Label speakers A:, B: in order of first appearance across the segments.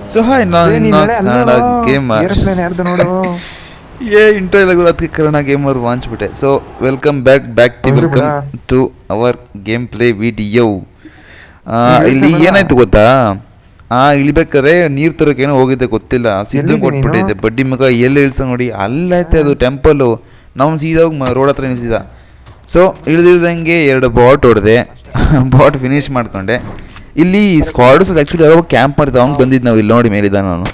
A: So hi
B: ಏ,
A: ನಾನು
B: ನೀನ್ ನಾಳೆ ಅಲ್ಲೋ,
A: ಕನ್ನಡ ಗೇಮರ್
B: ಏರೋಪ್ಲೇನ್ ಯಾರ್ದು ನೋಡು
A: ಏ ಇಂಟ್ರೋ ಇಲ್ಲ ಗುರು ಅದಕ್ಕೆ ಕನ್ನಡ ಗೇಮರ್ ವಾಂಚ್ಬಿಟ್ಟೆ so welcome back back to
B: ಹೌದು
A: ವೆಲ್ಕಮ್
B: ಬಿಡ.
A: To our game play video
B: ಈಗ
A: ಇಲ್ಲಿ
B: ಹೇಳ್ತಾ
A: ಏನಾಯ್ತು ಗೊತ್ತಾ ಆ ಇಳಿಬೇಕಾದ್ರೆ ನೀರ್ ತರಕ್ಕೆ ಏನೋ ಹೋಗಿದ್ದೆ ಗೊತ್ತಿಲ್ಲ ಸಿದ್ಧಂಗ್
B: ಎಲ್ಲಿದ್ದೀನಿ
A: ಕೊಟ್ಬಿಟ್ಟಿದ್ದೆ
B: ನೀನು?
A: ಬಡ್ಡಿ ಮಗ ಎಲ್ಲಿ ಇಳ್ಸ ನೋಡಿ ಅಲ್ಲೈತೆ ಅದು ಟೆಂಪಲ್ಲು ನಾವು ಸೀದಾ ರೋಡ್ ಹತ್ರ ನಿಲ್ಸಿದ ಸೊ ಇಳ್ದಿಳ್ದಂಗೆ ಎರಡು ಬಾಟ್ ಹೊಡೆದೆ ಬಾಟ್ ಫಿನಿಶ್ ಮಾಡ್ಕೊಂಡೆ ಇಲ್ಲಿ ಸ್ಕ್ವಾಡ್ಸ್ ಆ್ಯಕ್ಚುಲಿ ಯಾರೋ ಕ್ಯಾಂಪ್ ಮಾಡಿದ ಅವ್ನು ಬಂದಿದ್ದು ನಾವು ಇಲ್ಲಿ ನೋಡಿ ಮೇಲಿದ್ದ ನಾನು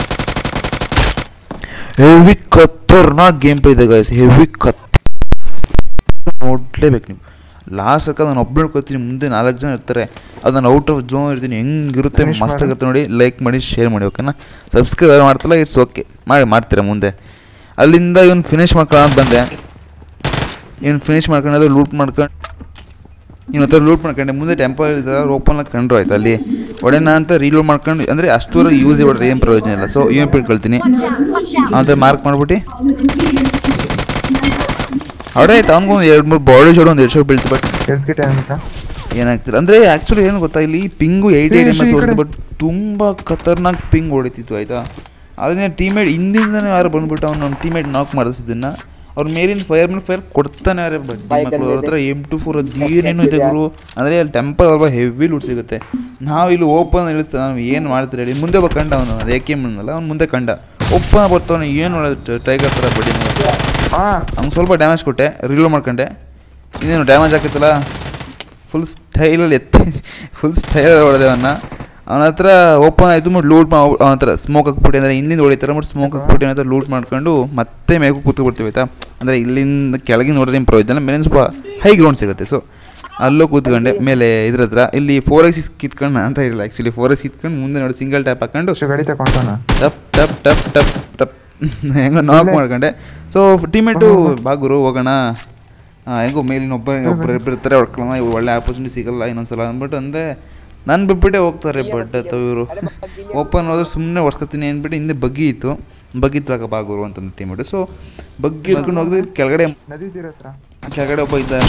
A: ಹೆವಿ ಖತರ್ನಾಕ್ ಗೇಮ್ ಪ್ಲೇ ಇದೆ ಗೈಸ್ ಹೆವಿ ಕತ್ ನೋಡ್ಲೇಬೇಕು ನೀವು ಲಾಸ್ಟ್ ಸರ್ಕ ನಾನು ಒಬ್ಬ ಹೇಳ್ಕೊತೀನಿ ಮುಂದೆ ನಾಲ್ಕು ಜನ ಇರ್ತಾರೆ ಅದು ನಾನು ಔಟ್ ಆಫ್ ಝೋನ್ ಇರ್ತೀನಿ ಹೆಂಗಿರುತ್ತೆ
B: Finish
A: ಮಸ್ತಾಗಿರುತ್ತೆ ನೋಡಿ ಲೈಕ್ ಮಾಡಿ ಶೇರ್ ಮಾಡಿ ಓಕೆನಾ ಸಬ್ಸ್ಕ್ರೈಬ್ ಮಾಡ್ತಲ್ಲ ಇಟ್ಸ್ ಓಕೆ ಮಾಡಿ ಮಾಡ್ತೀರಾ ಮುಂದೆ ಅಲ್ಲಿಂದ ಇವನು ಫಿನಿಶ್ ಮಾಡ್ಕೊಳ್ಳೋ ಅಂತ ಬಂದೆ ಇವನು ಫಿನಿಶ್ ಮಾಡ್ಕೊಂಡು ಲೂಟ್ ಮಾಡ್ಕೊಂಡು ಇವನ ಹತ್ರ ಲೂಟ್ ಮಾಡ್ಕೊಂಡೆ ಮುಂದೆ ಟೆಂಪಲ್ ಇದ್ದಾರೆ ಓಪನ್ ಕಂಡ್ರು ಆಯ್ತು ಅಲ್ಲಿ ಒಡೆನ ಅಂತ ರೀಲೋಡ್ ಮಾಡ್ಕೊಂಡು ಅಂದರೆ ಅಷ್ಟುವರೆಗೆ ಯೂಸ್ ಹೊಡೆದ್ರೆ ಏನು ಪ್ರಯೋಜನ ಇಲ್ಲ ಸೊ ಇವ್ ಇಟ್ಕೊಳ್ತೀನಿ ಅಂತ ಮಾರ್ಕ್ ಮಾಡ್ಬಿಟ್ಟು ಅವಡೇ ಆಯ್ತು ಅವ್ನಿಗೂ ಒಂದು ಎರಡು ಮೂರು ಬಾಡಿ ಶೋಡ್ ಒಂದು ಎರಡು ಶೋಟ್ ಬೀಳ್ತು ಬಟ್
B: ಎಡ್ಕಿಟ ಅಂತ
A: ಏನಾಗ್ತಿಲ್ಲ ಅಂದರೆ ಆ್ಯಕ್ಚುಲಿ ಏನು ಗೊತ್ತಾ ಇಲ್ಲಿ ಪಿಂಗು ಏಯ್ಟ್ ಏಯ್ಟ್ ಎಮ್
B: ಈ ಕಡೆ.
A: ತೋರಿಸ್ತು ಬಟ್ ತುಂಬ ಖತರ್ನಾಕ್ ಪಿಂಗ್ ಹೊಡಿತಿತ್ತು ಆಯಿತಾ ಅದನ್ನೇ ಟೀಮೇಟ್ ಹಿಂದಿಂದನೇ ಯಾರು ಬಂದ್ಬಿಟ್ಟು ಅವ್ನು ನಮ್ಮ ಟೀಮೇಟ್ ನಾಕ್ ಮಾಡಿಸಿದ್ದನ್ನ ಅವ್ರ ಮೇಲಿಂದ ಫೈರ್ ಮೇಲೆ ಫೈರ್ ಕೊಡ್ತಾನೆ ಯಾರೇ ಬಟ್ ಮಕ್ಕಳು ಅವ್ರ ಹತ್ರ ಎಮ್ ಟು ಫೋರ್ ಅದು ಏನೇನು ಇದೆ ಗುರು ಅಂದರೆ ಅಲ್ಲಿ ಟೆಂಪಲ್ ಅಲ್ವಾ ಹೆವಿ ಲೂಟ್ ಸಿಗುತ್ತೆ ನಾವು ಇಲ್ಲಿ ಓಪನ್ ಇಳಿಸ್ತಾ ನಾವು ಏನು ಮಾಡ್ತೀರಿ ಹೇಳಿ ಮುಂದೆ ಬ ಕಂಡ ಅವನು ಅದು ಏಕೆ ಅನ್ನಲ್ಲ ಅವ್ನು ಮುಂದೆ ಕಂಡ ಓಪನ್ ಬರ್ತಾವನು ಏನು ಟೈಗರ್ ಥರ ಬಡಿ
B: ಹಾ
A: ಅವ್ನು ಸ್ವಲ್ಪ ಡ್ಯಾಮೇಜ್ ಕೊಟ್ಟೆ ರೀಲೋಡ್ ಮಾಡ್ಕೊಂಡೆ ಇನ್ನೇನು ಡ್ಯಾಮೇಜ್ ಆಗ್ತಿತ್ತಲ್ಲ ಫುಲ್ ಸ್ಟೈಲಲ್ಲಿ ಎತ್ತಿ ಫುಲ್ ಸ್ಟೈಲಲ್ಲಿ ಹೊಡೆದೆ ಅವನ್ನ ಅವನ ಹತ್ರ ಓಪನ್ ಆಯಿತು ಮತ್ತು ಲೂಟ್ ಮಾ ಅವನ ಹತ್ರ ಸ್ಮೋಕ್ ಹಾಕ್ಬಿಟ್ಟು ಅಂದರೆ ಇಲ್ಲಿಂದ ಹೊಡಿತಾರೆ ಮತ್ತು ಸ್ಮೋಕ್ ಹಾಕ್ಬಿಟ್ಟು ಅವನ ಹತ್ರ ಲೂಟ್ ಮಾಡ್ಕೊಂಡು ಮತ್ತೆ ಮೇಗೂ ಕೂತ್ಬಿಡ್ತೀವಿ ಆಯ್ತಾ ಅಂದರೆ ಇಲ್ಲಿಂದ ಕೆಳಗಿನ ನೋಡಿದ್ರೆ ಏನು ಪ್ರಯೋಜನ ಮೇಲೆ ಸ್ವಲ್ಪ ಹೈ ಗ್ರೌಂಡ್ ಸಿಗುತ್ತೆ ಸೊ ಅಲ್ಲೂ ಕೂತ್ಕೊಂಡೆ ಮೇಲೆ ಇದ್ರ ಹತ್ರ ಇಲ್ಲಿ ಫೋರ್ ಎಕ್ಸ್ ಕಿತ್ಕೊಂಡು ಅಂತ ಇಲ್ಲ ಆ್ಯಕ್ಚುಲಿ ಫೋರ್ ಎಕ್ಸ್ ಕಿತ್ಕೊಂಡು ಮುಂದೆ ನೋಡಿ ಸಿಂಗಲ್ ಟ್ಯಾಪ್ ಹಾಕೊಂಡು
B: ಅಷ್ಟು ಗಾಡಿ ತಗೊಂಡೋಣ
A: ಟಪ್ ಟಪ್ ಟಪ್ ಟಪ್ ಟಪ್ ಹೆಂಗೋ ನಾಕ್ ಮಾಡ್ಕೊಂಡೆ ಸೊ ಟೀಮೇಟು ಬಾಗುರು ಹೋಗೋಣ ಆ, ಹೆಂಗೋ ಮೇಲಿನ ಒಬ್ಬ ಒಬ್ಬರು ಇಬ್ಬರು ಇರ್ತಾರೆ ಹೊಡ್ಕೊಳ್ಳೋಣ ಇವು ಒಳ್ಳೆ ಆಪರ್ಚುನಿಟಿ ಸಿಗಲ್ಲ ಇನ್ನೊಂದ್ಸಲ ಅಂದ್ಬಿಟ್ಟು ಅಂದೆ ನಾನು ಬಿಟ್ಬಿಟ್ಟೆ ಹೋಗ್ತಾರೆ ಬಟ್ ಅಥವಾ ಇವರು ಓಪನ್ ಹೋದ್ರೆ ಸುಮ್ಮನೆ ಹೊಡ್ಸ್ಕೊತೀನಿ ಅಂದ್ಬಿಟ್ಟು ಹಿಂದೆ ಬಗ್ಗಿ ಇತ್ತು ಬಗ್ಗಿ ತಗ ಬಾಗುರು ಅಂತಂದು ಟೀಮೇಟು ಸೊ ಬಗ್ಗಿ ಹಿಡ್ಕೊಂಡು ಹೋಗಿದ್ರೆ ಕೆಳಗಡೆ
B: ನದಿ ತೀರ ಹತ್ರ
A: ಕೆಳಗಡೆ ಒಬ್ಬ ಇದ್ದ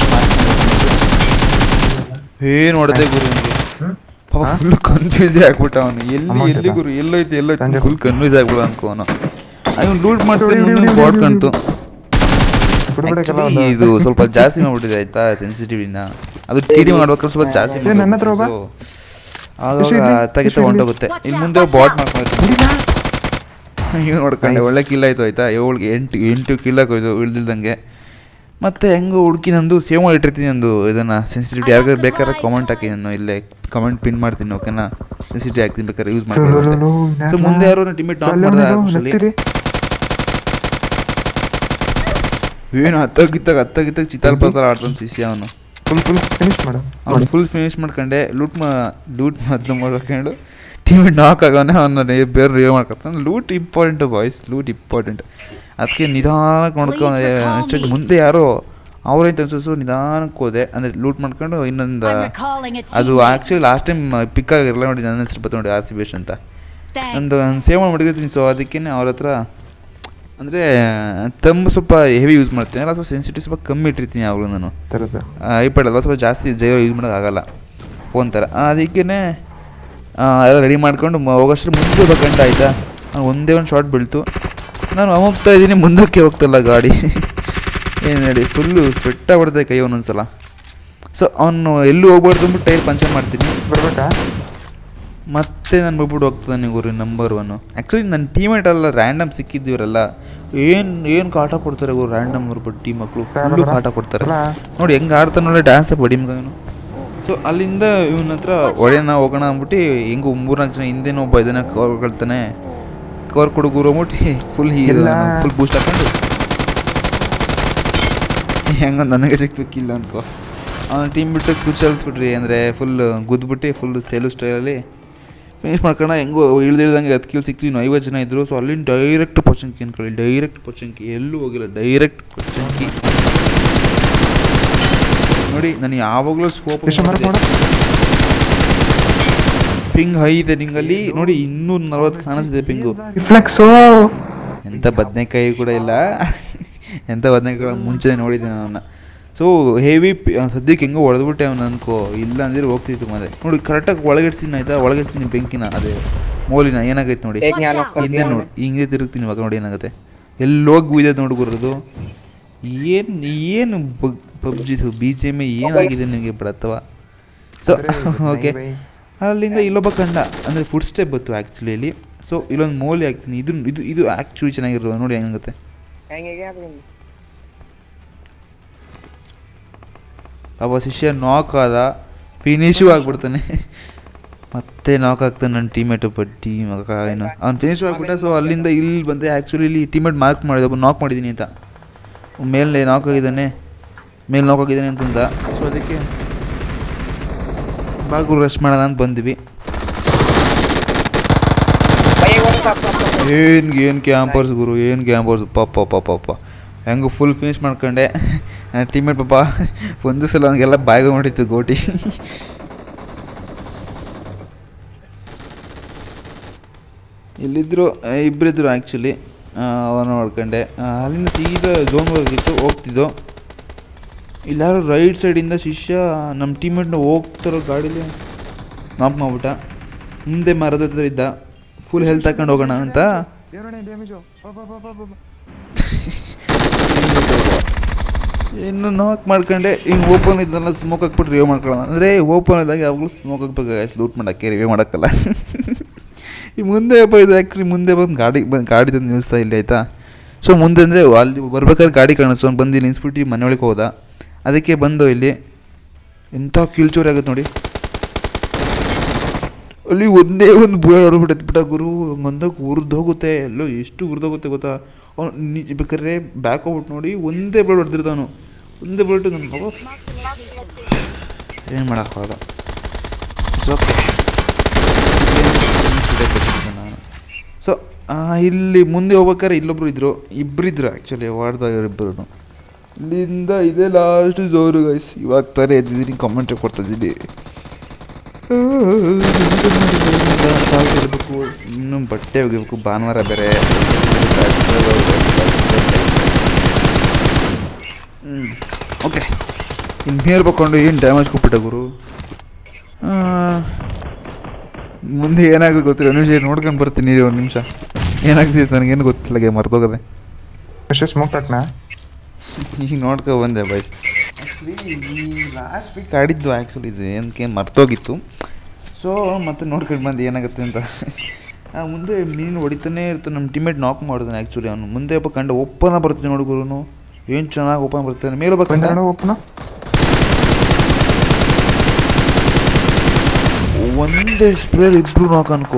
A: ಏನು ಹೊಡೆದೆ ಗುರು ನಿಮಗೆ
B: ಹ್ಮ್?
A: ಪಾಪ
B: ಹಾ?
A: ಫುಲ್ ಕನ್ಫ್ಯೂಸ್ ಆಗ್ಬಿಟ್ಟ ಅವನು ಎಲ್ಲಿ
B: Amount
A: ಎಲ್ಲಿ
B: ಇಲ್ಲ.
A: ಗುರು ಎಲ್ಲೈತಿ ಎಲ್ಲೈತಿ
B: ಸಂಜೆ
A: ಫುಲ್ ಕನ್ಫ್ಯೂಸ್ ಆಗ್ಬಿಡ ಅನ್ಕೋ ಅವನು ಅವ್ನು ಲೂಟ್ ಮಾಡ್ತಾರೆ
B: ಹೊಡಿ,
A: ಮುಂದೆ
B: ಹೊಡಿ,
A: ಬಾಟ್
B: ಹೊಡಿ,
A: ಕಾಣ್ತು
B: ಬಿಡ್ಬಿಡಕ್ಕೆಲ್ಲ
A: Actually,
B: ಒಂದು-
A: ಇದು ಸ್ವಲ್ಪ ಜಾಸ್ತಿ ಮಾಡ್ಬಿಟ್ಟಿದೆ ಆಯ್ತಾ ಸೆನ್ಸಿಟಿವಿಟಿನ ಅದು ಟಿ ಡಿ ಮಾಡ್ಬೇಕಾದ್ರೆ ಸ್ವಲ್ಪ ಜಾಸ್ತಿ
B: ಏ, ನನ್ನ ಹತ್ರ ಒಬ್ಬ?
A: ಆವಾಗ
B: ಖುಷಿ ಇಲ್ಲಿ?
A: ತಗಿತ
B: ಖುಷಿ ಇಲ್ಲಿ?
A: ಹೊಂಟೋಗುತ್ತೆ ಇಲ್ಲಿ ಮುಂದೆ ಬಾಟ್ ಮಾಡ್ಕೊಳ್ತೀನಿ
B: ಹುಡುಗ?
A: ಇವ್ ನೋಡ್ಕೊಂಡೆ
B: Nice.
A: ಒಳ್ಳೆ ಕಿಲ್ ಆಯ್ತು ಆಯ್ತಾ ಏಳ್ಗೆ ಎಂಟು ಎಂಟು ಕಿಲ್ ಹಾಕೋಯ್ತು ಇಳ್ದಿಲ್ದಂಗೆ ಮತ್ತೆ ಹೆಂಗೋ ಹುಡುಕಿ ನಂದು ಸೇವ್ ಮಾಡಿಟ್ಟಿರ್ತೀನಿ ನಂದು ಇದನ್ನ ಸೆನ್ಸಿಟಿವಿಟಿ ಯಾರಿಗಾರು ಬೇಕಾದ್ರೆ ಕಾಮೆಂಟ್ ಹಾಕಿ ನಾನು ಇಲ್ಲೇ ಕಮೆಂಟ್ ಪಿನ್ ಮಾಡ್ತೀನಿ ಓಕೆನಾ ಸೆನ್ಸಿಟಿವಿಟಿ ಹಾಕ್ತೀನಿ ಬೇಕಾದ್ರೆ ಯೂಸ್
B: ಲೋ, ಲೋ, ಲೋ,
A: ಮಾಡ್ಕೊಳ್ಳಿ
B: ಲೋ,
A: ಸೊ
B: ಇನ್ಯಾಕ?
A: ಮುಂದೆ ಯಾರು ಟಿಮಿಟ್ ನಾಕ್
B: ಅಲ್ಲೇ
A: ಮಾಡಿದೆ
B: ಅವ್ನಿದು,
A: ಆಕ್ಚುಲಿ
B: ನೆತ್ತಿರಿ.
A: ಏನು ಹತ್ತಾಗಿತ್ತಾಗ ಹತ್ತಾಗಿತ್ತಾಗ ಚಿತ್ತಾಲ್ ಪತ್ತಾರ ಆಡ್ತಾನೆ ಶಿಷ್ಯ ಅವನು
B: ಫುಲ್ ಫುಲ್ ಫಿನಿಶ್ ಮಾಡು
A: ಅವ್ನು ಫುಲ್ ಫಿನಿಶ್ ಮಾಡ್ಕೊಂಡೆ ಲೂಟ್ ಮಾ ಲೂಟ್ ಮೊದಲು ಮಾಡ್ಕೊಂಡು ಟೀಮ್ ನಾಕ್ ಆಗೋನೆ ಅವನ್ನ ಬೇರೆ ರಿವ್ ಮಾಡ್ಕೊತಾನೆ loot important boys loot important ಅದಕ್ಕೆ ನಿಧಾನಕ್ಕೆ ನೋಡ್ಕೊಂಡು ಅಷ್ಟೊಂದು ಮುಂದೆ ಯಾರೋ ಅವ್ರೈತೆ ಅನ್ಸು ನಿಧಾನಕ್ಕೆ ಹೋದೆ ಅಂದರೆ ಲೂಟ್ ಮಾಡ್ಕೊಂಡು ಇನ್ನೊಂದು ಅದು ಆ್ಯಕ್ಚುಲಿ ಲಾಸ್ಟ್ ಟೈಮ್ ಪಿಕ್ ಆಗಿರಲ್ಲ ನೋಡಿ ನನ್ನ ಹೆಸರು ಬತ್ತ ನೋಡಿ ಆರ್ ಸಿ ಬೇಷ್ ಅಂತ ಒಂದು ಸೇವ್ ಮಾಡಿಬಿಟ್ಟಿರ್ತೀನಿ ಸೊ ಅದಕ್ಕೇ ಅವ್ರ ಹತ್ರ ಅಂದರೆ ತಮ್ಮ ಸ್ವಲ್ಪ ಹೆವಿ ಯೂಸ್ ಮಾಡ್ತೀನಿ ಅಲ್ಲ ಸ್ವಲ್ಪ ಸೆನ್ಸಿಟಿವ್ ಸ್ವಲ್ಪ ಕಮ್ಮಿ ಇಟ್ಟಿರ್ತೀನಿ ಯಾವಾಗಲೂ ನಾನು
B: ಥರದ್ದು
A: ಐಪ್ಯಾಡ್ ಅಲ್ಲ ಸ್ವಲ್ಪ ಜಾಸ್ತಿ ಜೈವ ಯೂಸ್ ಮಾಡೋಕ್ಕಾಗಲ್ಲ ಫೋನ್ ಥರ ಅದಕ್ಕೇ ಎಲ್ಲ ರೆಡಿ ಮಾಡ್ಕೊಂಡು ಮ- ಹೋಗೋಷ್ಟ್ರ ಮುಂದೆ ಬೇಕಂಟ ಆಯಿತಾ ನಾನು ಒಂದೇ ಒಂದು ಶಾರ್ಟ್ ಬೀಳ್ತು ನಾನು ಹೋಗ್ತಾ ಇದ್ದೀನಿ ಮುಂದಕ್ಕೆ ಹೋಗ್ತಲ್ಲ ಗಾಡಿ ಏನು ಹೇಳಿ ಫುಲ್ಲು ಸ್ವೆಟ್ ಆಗ್ಬಿಡ್ತದೆ ಕೈ ಒಂದೊಂದು ಸಲ ಸೊ ಅವನು ಎಲ್ಲೂ ಹೋಗ್ಬಾರ್ದು ಅಂದ್ಬಿಟ್ಟು ಟೈರ್ ಪಂಚರ್ ಮಾಡ್ತೀನಿ
B: ಬರ್ಬೇಕಾ
A: ಮತ್ತೆ ನಾನು ಬಿಟ್ಬಿಟ್ಟು ಹೋಗ್ತಾನೆ ಗುರು ನಂಬರ್ ಒನ್ನು ಆ್ಯಕ್ಚುಲಿ ನನ್ನ ಟೀಮೇಟ್ ಅಲ್ಲ ರ್ಯಾಂಡಮ್ ಸಿಕ್ಕಿದ್ದೀವರಲ್ಲ ಏನು ಏನು ಕಾಟ ಕೊಡ್ತಾರೆ ಗುರು ರ್ಯಾಂಡಮ್ ಅವ್ರು ಬಟ್ ಟೀಮ್ ಮಕ್ಕಳು ಫುಲ್ಲು ಕಾಟ ಕೊಡ್ತಾರೆ
B: ಅಲ್ಲ.
A: ನೋಡಿ ಹೆಂಗೆ ಆಡ್ತಾನೆ ನೋಡಿ ಡ್ಯಾನ್ಸ್ ಬಡಿ ಮಗನು ಸೊ ಅಲ್ಲಿಂದ ಇವನ ಹತ್ರ ಒಡೆಯೋಣ ಹೋಗೋಣ ಅಂದ್ಬಿಟ್ಟು ಹೆಂಗು ಮೂರ್ನಾಲ್ಕು ಜನ ಹಿಂದೇನೋ ಒಬ್ಬ ಇದನ್ನ ಕವರ್ ಕಳ್ತಾನೆ ಕವರ್ ಕೊಡು ಗುರು ಅಂದ್ಬಿಟ್ಟು ಫುಲ್ ಹೀ
B: ಇಲ್ಲ.
A: ಫುಲ್ ಬೂಸ್ಟ್ ಹಾಕೊಂಡು ಹೆಂಗ ನನಗೆ ಸಿಕ್ಬೇಕಿಲ್ಲ ಅನ್ಕೋ ಅವನ ಟೀಮ್ ಬಿಟ್ಟು ಕುಚ್ಚಲ್ಸ್ಬಿಟ್ರಿ ಅಂದರೆ ಫುಲ್ ಗುದ್ಬಿಟ್ಟು ಫುಲ್ ಸೇಲು ಸ್ಟೈಲಲ್ಲಿ ಫಿನಿಶ್ ಮಾಡ್ಕೊಂಡು ಹೆಂಗೋ ಇಳ್ದಿಳ್ದಂಗೆ ಹತ್ತು ಕಿಲ್ ಸಿಕ್ತು ಇನ್ನು ಐವತ್ತು ಜನ ಇದ್ದರು ಸೊ ಅಲ್ಲಿಂದ ಡೈರೆಕ್ಟ್ ಪೊಚಂಕಿ ಅನ್ಕೊಳ್ಳಿ ಡೈರೆಕ್ಟ್ ಪೊಚಂಕಿ ಎಲ್ಲೂ ಹೋಗಿಲ್ಲ ಡೈರೆಕ್ಟ್ ಪೊಚಂಕಿ ನೋಡಿ ನಾನು ಯಾವಾಗಲೂ ಸ್ಕೋಪ್
B: ಎಷ್ಟು ಮಾರ್ಕ್ ಮಾಡು
A: ಪಿಂಗ್ ಹೈ ಇದೆ ನಿಂಗಲ್ಲಿ ನೋಡಿ ಇನ್ನೂ ನಲ್ವತ್ತು ಕಾಣಿಸ್ತಿದೆ ಪಿಂಗು
B: ರಿಫ್ಲೆಕ್ಸು
A: ಎಂಥ ಬದನೆಕಾಯಿ ಕೂಡ ಇಲ್ಲ ಎಂಥ ಬದನೆಕಾಯಿ ಮುಂಚೆ ನೋಡಿದ್ದೀನಿ ನಾನು ಸೊ ಹೆವಿ ಸದ್ಯಕ್ಕೆ ಹೆಂಗೋ ಹೊಡೆದ್ಬಿಟ್ಟೆ ಅವ್ನು ಅನ್ಕೋ ಇಲ್ಲ ಅಂದ್ರೆ ಹೋಗ್ತಿತ್ತು ಮತ್ತೆ ನೋಡಿ ಕರೆಕ್ಟಾಗಿ ಒಳಗಿಡ್ಸಿನ ಆಯ್ತಾ ಒಳಗಿಡ್ಸ್ತೀನಿ ಬೆಂಕಿನ ಅದೇ ಮೋಲಿನ ಏನಾಗೈತೆ ನೋಡಿ
C: ಹೇಗೆ ನಾನು
A: ಹಿಂದೆ ನೋಡಿ ಹಿಂಗೆ ತಿರುಗ್ತೀನಿ ಇವಾಗ ನೋಡಿ ಏನಾಗುತ್ತೆ ಎಲ್ಲೋಗಿ ಬೀದೈತೆ ನೋಡಿ ಗುರುದು ಏನು ಏನು ಪಬ್ಜಿ ಬಿ ಜಿ ಎಮ್ ಏನಾಗಿದೆ ನಿಮಗೆ ಬಿಡತ್ತವ ಸೊ
B: ಅಂದ್ರೆ ಇದು
A: ಓಕೆ
B: ಬೈ ಬೈ.
A: ಅಲ್ಲಿಂದ ಇಲ್ಲೊಬ್ಬ ಕಂಡ ಅಂದರೆ ಫುಡ್ ಸ್ಟೆಪ್ ಬಂತು ಆ್ಯಕ್ಚುಲಿ ಇಲ್ಲಿ ಸೊ ಇಲ್ಲೊಂದು ಮೋಲಿ ಹಾಕ್ತೀನಿ ಇದು ಇದು ಇದು ಆ್ಯಕ್ಚುಲಿ ಚೆನ್ನಾಗಿರೋ ನೋಡಿ ಹೆಂಗುತ್ತೆ
C: ಹೆಂಗೆ ಅದು
A: ಪಾಪ ಶಿಷ್ಯ ನಾಕ್ ಆದ ಫಿನಿಶು ಆಗ್ಬಿಡ್ತಾನೆ ಮತ್ತೆ ನಾಕ್ ಆಗ್ತಾನೆ ನನ್ನ ಟೀಮೇಟು ಬಡ್ಡಿ ಮಗ ಏನು ಅವ್ನು ಫಿನಿಶು ಆಗ್ಬಿಟ್ಟ ಸೊ ಅಲ್ಲಿಂದ ಇಲ್ಲಿ ಬಂದೆ ಆ್ಯಕ್ಚುಲಿ ಇಲ್ಲಿ ಟೀಮೇಟ್ ಮಾರ್ಕ್ ಮಾಡಿದ ಒಬ್ಬ ನಾಕ್ ಮಾಡಿದ್ದೀನಿ ಅಂತ ಮೇಲೆ ನಾಕ್ ಆಗಿದ್ದಾನೆ ಮೇಲೆ ನಾಕ್ ಆಗಿದ್ದಾನೆ ಅಂತಂದ ಸೊ ಅದಕ್ಕೆ ಬಾಗು ರಶ್ ಮಾಡೋಣ ಅಂತ ಬಂದ್ವಿ
C: ಕೈಗೆ ಒಂದು ಸಾಕು ಸಾಕು.
A: ಏನು ಏನು ಕ್ಯಾಂಪರ್ಸ್ ಗುರು ಏನು ಕ್ಯಾಂಪರ್ಸ್ ಪಾಪ ಪಾಪ ಪಾಪ ಹೆಂಗು ಫುಲ್ ಫಿನಿಶ್ ಮಾಡ್ಕೊಂಡೆ ಟೀಮೇಟ್ ಪಾಪ ಒಂದು ಸಲ ಅವನಿಗೆಲ್ಲ ಬಾಯ್ಗೆ ಮಾಡಿತ್ತು ಗೋಟಿ ಇಲ್ಲಿದ್ದರು ಇಬ್ಬರಿದ್ರು ಆ್ಯಕ್ಚುಲಿ ಅವನು ನೋಡ್ಕೊಂಡೆ ಆ, ಅಲ್ಲಿಂದ ಸೀದಾ ಝೋನ್ ಹೋಗಿತ್ತು ಹೋಗ್ತಿದ್ದೋ ಇಲ್ಲಾರು ರೈಟ್ ಸೈಡಿಂದ ಶಿಷ್ಯ ನಮ್ಮ ಟೀಮೇಟ್ನ ಹೋಗ್ತಿರೋ ಗಾಡೀಲಿ ನಾಕ್ ಮಾಡ್ಬಿಟ್ಟ ಮುಂದೆ ಮರದ ಹತ್ರ ಇದ್ದ ಫುಲ್ ಹೆಲ್ತ್ ಹಾಕೊಂಡು ಹೋಗೋಣ ಅಂತ
B: ದೇವ್ರಣ್ಣ ಡ್ಯಾಮೇಜು
A: ಇನ್ನು ನಾಕ್ ಮಾಡ್ಕೊಂಡೆ ಹಿಂಗೆ ಓಪನ್ ಇದ್ದಲ್ಲ ಸ್ಮೋಕ್ ಹಾಕ್ಬಿಟ್ಟು ರಿವ್ ಮಾಡ್ಕೊಳ್ಳೋಣ ಅಂದರೆ ಓಪನ್ ಇದ್ದಾಗ ಯಾವಾಗಲೂ ಸ್ಮೋಕ್ ಹಾಕ್ಬೇಕು ಲೂಟ್ ಮಾಡೋಕ್ಕೆ ರಿವ್ಯೂ ಮಾಡೋಕ್ಕಲ್ಲ ಈ ಮುಂದೆ ಒಬ್ಬ ಇದು ಆ್ಯಕ್ಚುಲಿ ಮುಂದೆ ಬಂದು ಗಾಡಿ ಬಂದು ಗಾಡಿ ತಂದು ನಿಲ್ಲಿಸ್ತಾ ಇಲ್ಲ ಆಯಿತಾ ಸೊ ಮುಂದೆ ಅಂದರೆ ಅಲ್ಲಿ ಬರ್ಬೇಕಾದ್ರೆ ಗಾಡಿ ಕಾಣಿಸ್ತು ಅವ್ನು ಬಂದು ಇಲ್ಲಿ ನಿಲ್ಸ್ಬಿಟ್ಟು ಮನೆ ಒಳಗೆ ಹೋದ ಅದಕ್ಕೆ ಬಂದು ಇಲ್ಲಿ ಎಂಥ ಕಿಲ್ಚೋರಿ ಆಗುತ್ತೆ ನೋಡಿ ಅಲ್ಲಿ ಒಂದೇ ಒಂದು ಬುಲೆಟ್ ಹೊಡ್ಬಿಟ್ಟು ಬಿಟ್ಟ ಗುರು ಹಂಗಂದಾಗ ಉರಿದೋಗುತ್ತೆ ಎಲ್ಲೋ ಎಷ್ಟು ಉರಿದೋಗುತ್ತೆ ಗೊತ್ತಾ ಅವ್ನು ನಿ ಬೇಕಾದ್ರೆ ಬ್ಯಾಕ್ ಹೋಗ್ಬಿಟ್ಟು ನೋಡಿ ಒಂದೇ ಬುಲೆಟ್ ಹೊಡೆದಿರ್ತಾವನು ಒಂದೇ ಬುಲೆಟ್ ನನ್ನ ಮಗು ಏನು ಮಾಡೋಕ್ಕಾಗ ಇಟ್ಸ್ ಓಕೆ ನಾನು ಸೊ ಇಲ್ಲಿ ಮುಂದೆ ಹೋಗ್ಬೇಕಾದ್ರೆ ಇಲ್ಲೊಬ್ರು ಇದ್ರು ಇಬ್ಬರಿದ್ರು ಆ್ಯಕ್ಚುಲಿ ವಾರ್ದಾಗ ಇಬ್ಬರು ಇಲ್ಲಿಂದ ಇದೇ ಲಾಸ್ಟ್ ಜೋರು ಗೈಸ್ ಇವಾಗ ತಾನೇ ಎದ್ದಿದ್ದೀನಿ ಕಾಮೆಂಟ್ ಕೊಡ್ತಾ ಇದ್ದೀನಿ ಇರಬೇಕು ಇನ್ನು ಬಟ್ಟೆ ಒಗಿಬೇಕು ಭಾನುವಾರ ಬೇರೆ ಹ್ಞೂ ಓಕೆ ಇನ್ನು ಮೇಲ್ ಬಕೊಂಡು ಏನು ಡ್ಯಾಮೇಜ್ ಕೊಟ್ಬಿಟ್ಟ ಗುರು ಆ, ಮುಂದೆ ಏನಾಗುತ್ತೆ ಗೊತ್ತಿಲ್ಲ ಒಂದು ನಿಮಿಷ ನೋಡ್ಕೊಂಡು ಬರ್ತೀನಿ ಇರಿ ಒಂದು ನಿಮಿಷ ಏನಾಗ್ತಿದೆ ನನಗೇನು ಗೊತ್ತಿಲ್ಲ ಗೇ ಮರ್ತೋಗದೆ
B: ಎಷ್ಟು ಸ್ಮೋಕ್ ಹಾಕ್ನಾ
A: ಈಗ ನೋಡ್ಕೊ ಬಂದೆ ಬೈಸ್ ಲಾಸ್ಟ್ ವೀಕ್ ಆಡಿದ್ದು ಆ್ಯಕ್ಚುಲಿ ಇದು ಏನಕ್ಕೆ ಮರ್ತೋಗಿತ್ತು ಸೊ ಮತ್ತೆ ನೋಡ್ಕೊಂಡು ಬಂದು ಏನಾಗುತ್ತೆ ಅಂತ ಆ, ಮುಂದೆ ಮೀನು ಹೊಡಿತಾನೆ ಇರ್ತಾನೆ ನಮ್ಮ ಟೀಮೇಟ್ ನಾಕ್ ಮಾಡಿದಾನೆ ಆ್ಯಕ್ಚುಲಿ ಅವನು ಮುಂದೆ ಒಬ್ಬ ಕಂಡ ಓಪನ್ ಬರ್ತಾನೆ ನೋಡು ಗುರುನು ಏನು ಚೆನ್ನಾಗಿ ಓಪನ್ ಬರ್ತಾನೆ ಮೇಲೆ ಒಬ್ಬ ಕಂಡ
B: ಬಂದ ಓಪನ
A: ಒಂದೇ ಸ್ಪ್ರೇ ಇಬ್ರು ನಾಕ್ ಅನ್ಕೋ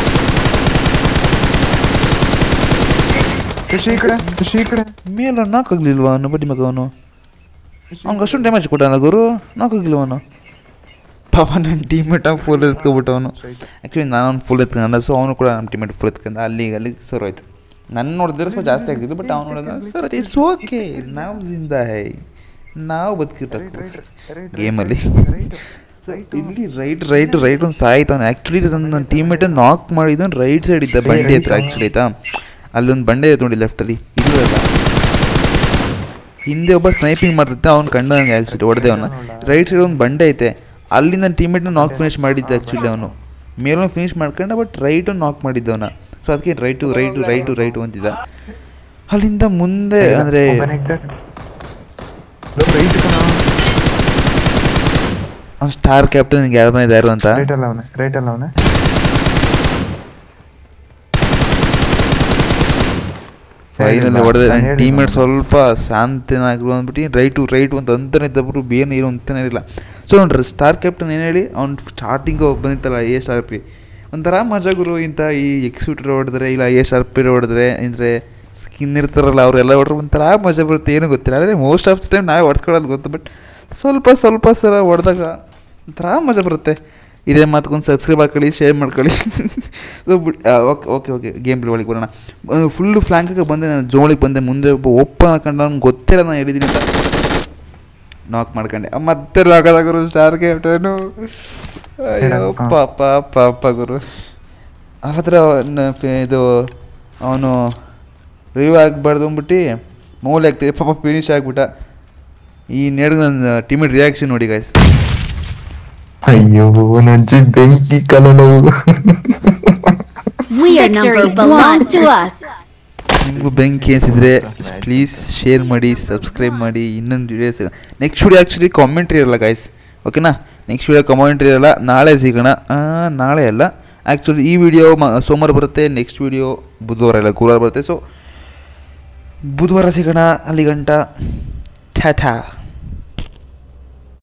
B: ಖುಷಿ ಈ ಕಡೆ ಖುಷಿ ಈ ಕಡೆ
A: ಮೇಲೆ ನಾಕ್ ಆಗ್ಲಿಲ್ವಾ ಅವನು ಬಡ್ಡಿ ಮಗ ಅವನು ಅವ್ನಿಗೆ ಅಷ್ಟೊಂದು ಡ್ಯಾಮೇಜ್ ಕೊಟ್ಟಲ್ಲ ಗುರು ನಾಕ್ ಆಗಿಲ್ವ ಅವನು ಪಾಪ ನನ್ನ ಟೀಮೇಟಾಗಿ ಫುಲ್ ಎತ್ಕೊಬಿಟ್ಟು ಅವನು ಆ್ಯಕ್ಚುಲಿ ನಾನು ಅವ್ನು ಫುಲ್ ಎತ್ಕೊಂಡ ಸೊ ಅವನು ಕೂಡ ನಮ್ಮ ಟೀಮೇಟ್ ಫುಲ್ ಎತ್ಕೊಂಡ ಅಲ್ಲಿ ಅಲ್ಲಿ ಸರ್ ಹೋಯ್ತು ನನ್ನ ನೋಡಿದ್ರೆ ಸ್ವಲ್ಪ ಜಾಸ್ತಿ ಆಗಿದ್ದು ಬಟ್ ಅವ್ನು ನೋಡಿದ್ರೆ ಸರ್ ಇಟ್ಸ್ ಓಕೆ ನಾವು ಜಿಂದ ಹೈ ನಾವು ಬದುಕಿರ್ಬೇಕು ಗೇಮಲ್ಲಿ ಸೊ ಇಲ್ಲಿ ರೈಟ್ ರೈಟ್ ರೈಟ್ ಒಂದು ಸಾಯ್ತಾನೆ ಆ್ಯಕ್ಚುಲಿ ನನ್ನ ಟೀಮೇಟ್ ನಾಕ್ ಮಾಡಿದ್ದು ರೈಟ್ ಸೈಡ್ ಇದ್ದ ಬಂಡಿ ಹತ್ರ ಆ್ಯಕ್ಚುಲಿ ಆಯ್ತಾ ಅಲ್ಲೊಂದು ಬಂಡೆ ಐತೆ ನೋಡಿ ಲೆಫ್ಟಲ್ಲಿ ಇಲ್ಲಲ್ಲ ಹಿಂದೆ ಒಬ್ಬ ಸ್ನೈಪಿಂಗ್ ಮಾಡ್ತಿದ್ದ ಅವ್ನು ಕಂಡ ನನಗೆ ಆ್ಯಕ್ಚುಲಿ ಹೊಡೆದೆ ಅವನ ರೈಟ್ ಸೈಡ್ ಒಂದು ಬಂಡೆ ಐತೆ ಅಲ್ಲಿ ನನ್ನ ಟೀಮೇಟ್ನ ನಾಕ್ ಫಿನಿಶ್ ಮಾಡಿದ್ದೆ ಆ್ಯಕ್ಚುಲಿ ಅವನು ಮೇಲೊಂದು ಫಿನಿಶ್ ಮಾಡ್ಕೊಂಡ ಬಟ್ ರೈಟು ನಾಕ್ ಮಾಡಿದ್ದವನ ಸೊ ಅದಕ್ಕೆ ರೈಟು ರೈಟು ರೈಟು ರೈಟು ಅಂತಿದ್ದ ಅಲ್ಲಿಂದ ಮುಂದೆ ಅಂದರೆ
B: ರೈಟ್ ಕಣ
A: ಅವ್ನು ಸ್ಟಾರ್ ಕ್ಯಾಪ್ಟನ್ ಯಾರು ಬಂದಿದ್ದು ಯಾರು ಅಂತ
B: ರೈಟ್ ಅಲ್ಲ ಅವನೇ ರೈಟ್ ಅಲ್ಲ ಅವನೇ
A: ಫೈನಲ್ ಹೊಡೆದೆ
B: ನಾನ್
A: ನನ್ನ
B: ಹೇಳಿದ್ನಲ್ಲ.
A: ಟೀಮೇಟ್ ಸ್ವಲ್ಪ ಶಾಂತನಾಗಿರು ಅಂದ್ಬಿಟ್ಟು ರೈಟು ರೈಟು ಅಂತ ಅಂತಾನೆ ಇದ್ದಬ್ರು ಬೇರೆ ಏನು ಅಂತಾನೆ ಇರಲಿಲ್ಲ ಸೊ ಅವ್ನು ಸ್ಟಾರ್ ಕ್ಯಾಪ್ಟನ್ ಏನು ಹೇಳಿ ಅವ್ನು ಸ್ಟಾರ್ಟಿಂಗು ಬಂದಿತ್ತಲ್ಲ ಎ ಸ್ಟಾರ್ ಪಿ ಒಂಥರ ಮಜಾ ಗುರು ಇಂಥ ಈ ಎಕ್ಸಿಕ್ಯೂಟಿವ್ ಹೊಡೆದ್ರೆ ಇಲ್ಲ ಎ ಸ್ಟಾರ್ ಪಿ ಹೊಡೆದ್ರೆ ಅಂದರೆ ಸ್ಕಿನ್ ಇರ್ತಾರಲ್ಲ ಅವರೆಲ್ಲ ಹೊಡ್ರೆ ಒಂಥರ ಮಜಾ ಬರುತ್ತೆ ಏನು ಗೊತ್ತಿಲ್ಲ ಆದರೆ ಮೋಸ್ಟ್ ಆಫ್ ದ ಟೈಮ್ ನಾವೇ ಹೊಡ್ಸ್ಕೊಳ್ಳೋದು ಗೊತ್ತು ಬಟ್ ಸ್ವಲ್ಪ ಸ್ವಲ್ಪ ಸಲ ಹೊಡೆದಾಗ ಒಂಥರ ಮಜಾ ಬರುತ್ತೆ ಇದೇ ಮಾತ್ಕೊಂಡು ಸಬ್ಸ್ಕ್ರೈಬ್ ಮಾಡ್ಕೊಳ್ಳಿ ಶೇರ್ ಮಾಡ್ಕೊಳ್ಳಿ ಸೊ ಬಿಟ್ okay okay okay game play ಒಳಗೆ ಬರೋಣ ಫುಲ್ಲು ಫ್ಲ್ಯಾಂಕಾಗ ಬಂದೆ ನಾನು ಜೋಳಿಗೆ ಬಂದೆ ಮುಂದೆ ಒಬ್ಬ ಓಪನ್ ಹಾಕೊಂಡು ಅವ್ನಿಗೆ ಗೊತ್ತಿಲ್ಲ ನಾನು ಹೇಳಿದ್ದೀನಿ ಅಂತ ನಾಕ್ ಮಾಡ್ಕೊಂಡೆ ಅಹ್, ಮತ್ತೆ ಲಾಗದ ಗುರು ಸ್ಟಾರ್ ಕ್ಯಾಪ್ಟನು ಅಯ್ಯೋ
B: ಹಾ.
A: ಪಾಪ ಪಾಪ ಗುರು ಹತ್ರ ಇದು ಅವನು ರಿವ್ ಆಗಬಾರ್ದು ಅಂದ್ಬಿಟ್ಟು ಮೌಲ್ ಆಗ್ತಿದೆ ಪಾಪ ಫಿನಿಶ್ ಆಗ್ಬಿಟ್ಟ ಈ ನೇಡ್ ನನ್ನ ಟೀಮೇಟ್ ರಿಯಾಕ್ಷನ್ ನೋಡಿ ಗಾಯ್ಸ್
B: ಅಯ್ಯೋ ನಜ್ಜಿ ಬೆಂಕಿ ಕಲನವು
D: We are number belongs to us.
A: ನಿಮಗೂ ಬೆಂಕಿ ಅನಿಸಿದ್ರೆ ಪ್ಲೀಸ್ ಶೇರ್ ಮಾಡಿ ಸಬ್ಸ್ಕ್ರೈಬ್ ಮಾಡಿ ಇನ್ನೊಂದು videos next video actually commentary ಇರಲ್ಲ ಗಾಯ್ಸ್ ಓಕೆನಾ ನೆಕ್ಸ್ಟ್ ವಿಡಿಯೋ ಕಾಮೆಂಟ್ರಿ ಇರಲ್ಲ ನಾಳೆ ಸಿಗೋಣ ಆ, ನಾಳೆ ಅಲ್ಲ ಆ್ಯಕ್ಚುಲಿ ಈ ವಿಡಿಯೋ ಮ ಸೋಮವಾರ ಬರುತ್ತೆ ನೆಕ್ಸ್ಟ್ ವಿಡಿಯೋ ಬುಧವಾರ ಇಲ್ಲ ಗುರುವಾರ ಬರುತ್ತೆ ಸೊ ಬುಧವಾರ ಸಿಗೋಣ ಅಲ್ಲಿ ಗಂಟ ಠಾ ಠಾ